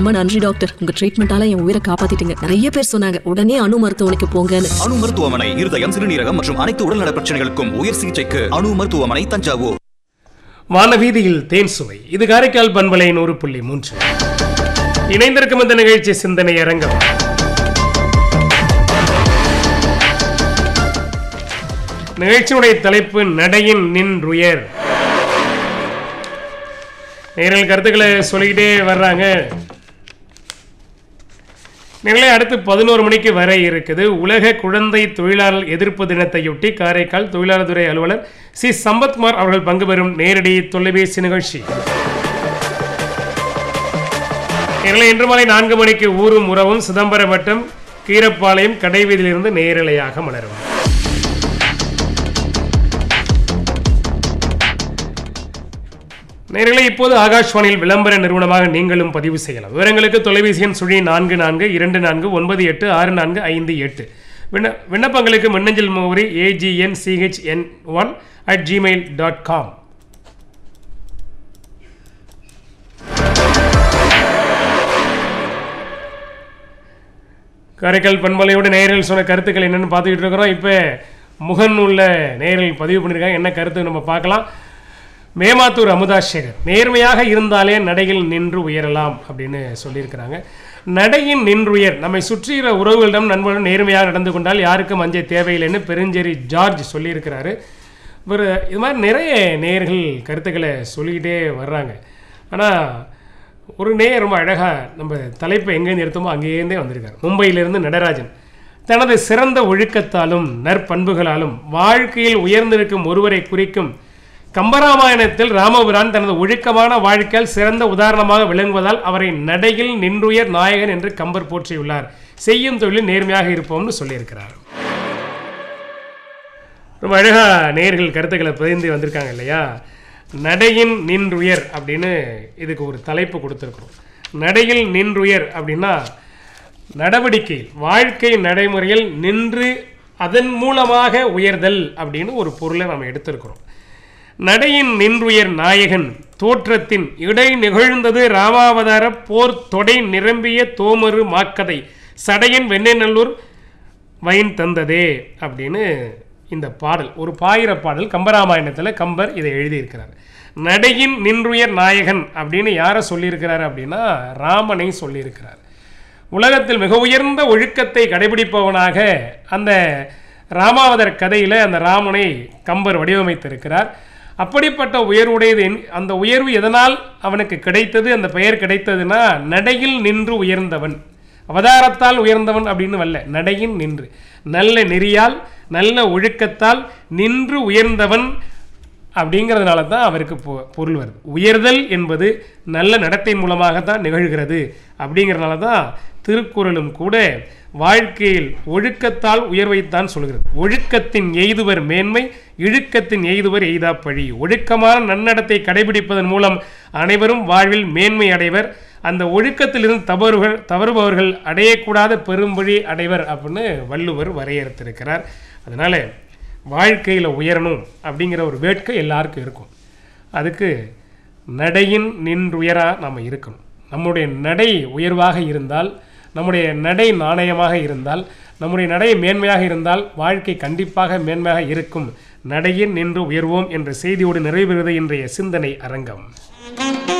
ரொம்ப நன்றி டாக்டர் உங்க ட்ரீட்மெண்டால என் உயிரை காப்பாத்திட்டீங்க நிறைய பேர் சொன்னாங்க உடனே அணு மருத்துவமனைக்கு போங்கன்னு அணு மருத்துவமனை இருதயம் சிறுநீரகம் மற்றும் அனைத்து உடல்நல பிரச்சனைகளுக்கும் உயர் சிகிச்சைக்கு அணு மருத்துவமனை தஞ்சாவூர் வானவீதியில் தேன் சுவை இது காரைக்கால் பண்பலை நூறு புள்ளி மூன்று இணைந்திருக்கும் இந்த நிகழ்ச்சி சிந்தனை அரங்கம் நிகழ்ச்சியுடைய தலைப்பு நடையின் நின்றுயர் நேரில் கருத்துக்களை சொல்லிக்கிட்டே வர்றாங்க நிலை அடுத்து பதினோரு மணிக்கு வர இருக்குது உலக குழந்தை தொழிலாளர் எதிர்ப்பு தினத்தையொட்டி காரைக்கால் தொழிலாளர் துறை அலுவலர் சி சம்பத்குமார் அவர்கள் பங்கு பெறும் நேரடி தொலைபேசி நிகழ்ச்சி நிலை இன்று மாலை நான்கு மணிக்கு ஊரும் உறவும் சிதம்பரம் வட்டம் கீரப்பாளையம் கடைவீதியிலிருந்து நேரலையாக மலரும் நேர்களை இப்போது ஆகாஷ்வாணியில் விளம்பர நிறுவனமாக நீங்களும் பதிவு செய்யலாம் விவரங்களுக்கு தொலைபேசி எண் சுழி நான்கு நான்கு இரண்டு நான்கு ஒன்பது எட்டு ஆறு நான்கு ஐந்து எட்டு விண்ண விண்ணப்பங்களுக்கு மின்னஞ்சல் முகவரி AGN CHN one at Gmail dot com Karaikal பண்பலையோட நேரில் சொன்ன கருத்துக்கள் என்னென்னு பார்த்துக்கிட்டு இருக்கிறோம் இப்போ முகநூல்ல நேரில் பதிவு பண்ணியிருக்காங்க என்ன கருத்து நம்ம பார்க்கலாம் மேமாத்தூர் அமுதாசேகர் நேர்மையாக இருந்தாலே நடையில் நின்று உயரலாம் அப்படின்னு சொல்லியிருக்கிறாங்க நடையின் நின்றுயர் நம்மை சுற்றியுள்ள உறவுகளிடம் நண்பர்களும் நேர்மையாக நடந்து கொண்டால் யாருக்கும் அஞ்ச தேவையில்லைன்னு பெருஞ்சேரி ஜார்ஜ் சொல்லியிருக்கிறாரு இவர் இது மாதிரி நிறைய நேர்கள் கருத்துக்களை சொல்லிக்கிட்டே வர்றாங்க ஆனால் ஒரு நேயர் ரொம்ப அழகாக நம்ம தலைப்பை எங்கேருந்து எடுத்தோமோ அங்கேருந்தே வந்திருக்கார் மும்பையிலிருந்து நடராஜன் தனது சிறந்த ஒழுக்கத்தாலும் நற்பண்புகளாலும் வாழ்க்கையில் உயர்ந்திருக்கும் ஒருவரை குறிக்கும் கம்பராமாயணத்தில் ராமபிரான் தனது ஒழுக்கமான வாழ்க்கையால் சிறந்த உதாரணமாக விளங்குவதால் அவரை நடையில் நின்றுயர் நாயகன் என்று கம்பர் போற்றியுள்ளார் செய்யும் தொழில் நேர்மையாக இருப்போம்னு சொல்லியிருக்கிறார் ரொம்ப அழகா நேர்கள் கருத்துக்களை பதிந்து வந்திருக்காங்க இல்லையா நடையின் நின்றுயர் அப்படின்னு இதுக்கு ஒரு தலைப்பு கொடுத்துருக்குறோம் நடையில் நின்றுயர் அப்படின்னா நடவடிக்கையில் வாழ்க்கை நடைமுறையில் நின்று அதன் மூலமாக உயர்தல் அப்படின்னு ஒரு பொருளை நம்ம எடுத்திருக்கிறோம் நடையின் நின்றுயர் நாயகன் தோற்றத்தின் இடை நிகழ்ந்தது ராமாவதார போர் தொடை நிரம்பிய தோமரு மாக்கதை சடையன் வெண்ணெய்நல்லூர் வயின் தந்ததே அப்படின்னு இந்த பாடல் ஒரு பாயிர பாடல் கம்பராமாயணத்தில் கம்பர் இதை எழுதியிருக்கிறார் நடையின் நின்றுயர் நாயகன் அப்படின்னு யாரை சொல்லியிருக்கிறார் அப்படின்னா ராமனை சொல்லியிருக்கிறார் உலகத்தில் மிக உயர்ந்த ஒழுக்கத்தை கடைபிடிப்பவனாக அந்த ராமாவதர் கதையில் அந்த ராமனை கம்பர் வடிவமைத்திருக்கிறார் அப்படிப்பட்ட உயர்வுடையது என்- அந்த உயர்வு எதனால் அவனுக்கு கிடைத்தது அந்த பெயர் கிடைத்ததுன்னா நடையில் நின்று உயர்ந்தவன் அவதாரத்தால் உயர்ந்தவன் அப்படின்னு வல்ல நடையின் நின்று நல்ல நெறியால் நல்ல ஒழுக்கத்தால் நின்று உயர்ந்தவன் அப்படிங்கிறதுனால தான் அவருக்கு பொ- பொருள் வருது உயர்தல் என்பது நல்ல நடத்தை மூலமாகத்தான் நிகழ்கிறது அப்படிங்கிறதுனால தான் திருக்குறளும் கூட வாழ்க்கையில் ஒழுக்கத்தால் உயர்வைத்தான் சொல்கிறது ஒழுக்கத்தின் எய்துவர் மேன்மை இழுக்கத்தின் எய்துவர் எய்தா பழி ஒழுக்கமான நன்னடத்தை கடைபிடிப்பதன் மூலம் அனைவரும் வாழ்வில் மேன்மை அடைவர் அந்த ஒழுக்கத்திலிருந்து தவறுகள் தவறுபவர்கள் அடையக்கூடாத பெரும்பழி அடைவர் அப்படின்னு வள்ளுவர் வரையறுத்திருக்கிறார் அதனால வாழ்க்கையில் உயரணும் அப்படிங்கிற ஒரு வேட்கை எல்லாருக்கும் இருக்கும் அதுக்கு நடையின் நின்றுயரா நாம் இருக்கணும் நம்முடைய நடை உயர்வாக இருந்தால் நம்முடைய நடை நாணயமாக இருந்தால் நம்முடைய நடை மேன்மையாக இருந்தால் வாழ்க்கை கண்டிப்பாக மேன்மையாக இருக்கும் நடையின் நின்று உயர்வோம் என்ற செய்தியோடு நிறைவேறுவது இன்றைய சிந்தனை அரங்கம்